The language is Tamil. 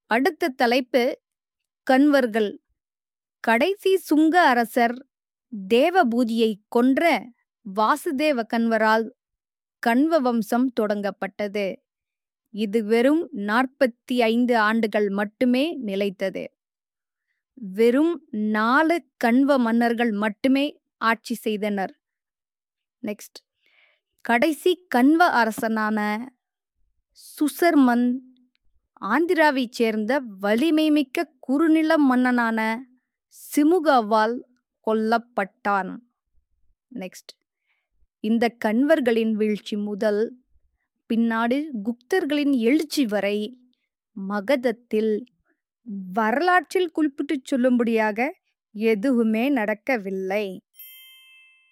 அடுத்த தலைப்பு கன்வர்கள் கடைசி சுங்க அரசர் தேவபூதியை கொன்ற வாசுதேவ கன்வரால் கண்வ வம்சம் தொடங்கப்பட்டது இது வெறும் நாற்பத்தி ஐந்து ஆண்டுகள் மட்டுமே நிலைத்தது வெறும் நாலு கண்வ மன்னர்கள் மட்டுமே ஆட்சி செய்தனர் நெக்ஸ்ட் கடைசி கண்வ அரசனான சுசர்மன் ஆந்திராவைச் சேர்ந்த வலிமைமிக்க குறுநில மன்னனான சிமுகாவால் கொல்லப்பட்டான் நெக்ஸ்ட் இந்த கன்வர்களின் வீழ்ச்சி முதல் பின்னாடு குப்தர்களின் எழுச்சி வரை மகதத்தில் வரலாற்றில் குறிப்பிட்டு சொல்லும்படியாக எதுவுமே நடக்கவில்லை